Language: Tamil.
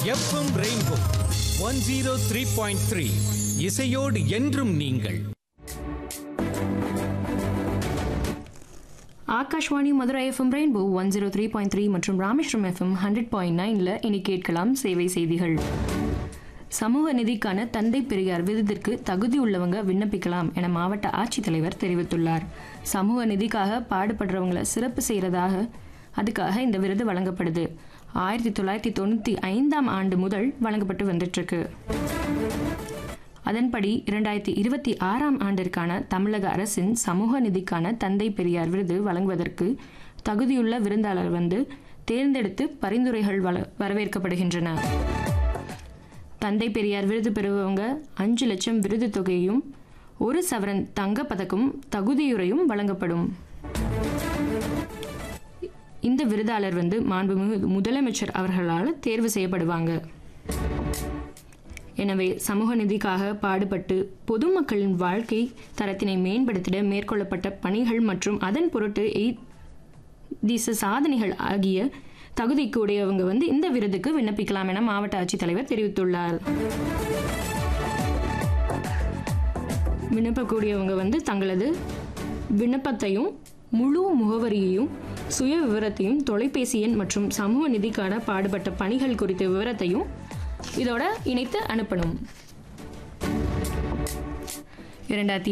FM rainbow one zero three point three இசையோடு என்றும் நீங்கள் Akashvani Madurai FM rainbow one zero three point three மற்றும் ராமேஸ்வரம் எஃப்எம் ஹண்ட்ரட் பாயிண்ட் நைனில் இனி கேட்கலாம் சேவை செய்திகள் சமூக நிதிக்கான தந்தை பெரியார் விருதிற்கு தகுதி உள்ளவங்க விண்ணப்பிக்கலாம் என மாவட்ட ஆட்சித்தலைவர் தெரிவித்துள்ளார் சமூக நிதிக்காக பாடுபடுறவங்களை சிறப்பு செய்கிறதாக அதுக்காக இந்த விருது வழங்கப்படுது ஆயிரத்தி தொள்ளாயிரத்தி தொண்ணூற்றி ஐந்தாம் ஆண்டு முதல் வழங்கப்பட்டு வந்துட்டுருக்கு அதன்படி இரண்டாயிரத்தி இருபத்தி ஆறாம் ஆண்டிற்கான தமிழக அரசின் சமூக நிதிக்கான தந்தை பெரியார் விருது வழங்குவதற்கு தகுதியுள்ள விருந்தாளர் வந்து தேர்ந்தெடுத்து பரிந்துரைகள் வள வரவேற்கப்படுகின்றன தந்தை பெரியார் விருது பெறுபவங்க அஞ்சு லட்சம் விருது தொகையும் ஒரு சவரன் தங்கப்பதக்கும் தகுதியுரையும் வழங்கப்படும் இந்த விருதாளர் வந்து மாண்புமிகு முதலமைச்சர் அவர்களால் தேர்வு செய்யப்படுவாங்க எனவே சமூக நிதிக்காக பாடுபட்டு பொதுமக்களின் வாழ்க்கை தரத்தினை மேம்படுத்திட மேற்கொள்ளப்பட்ட பணிகள் மற்றும் அதன் பொருட்டு எய்திச சாதனைகள் ஆகிய தகுதிக்கு உடையவங்க வந்து இந்த விருதுக்கு விண்ணப்பிக்கலாம் என மாவட்ட ஆட்சித்தலைவர் தெரிவித்துள்ளார் விண்ணப்பக்கூடியவங்க வந்து தங்களது விண்ணப்பத்தையும் முழு முகவரியையும் சுய விவரத்தையும் தொலைபேசி எண் மற்றும் சமூக நிதிக்கான பாடுபட்ட பணிகள் குறித்த விவரத்தையும் இதோட இணைத்து அனுப்பணும் இரண்டாயிரத்தி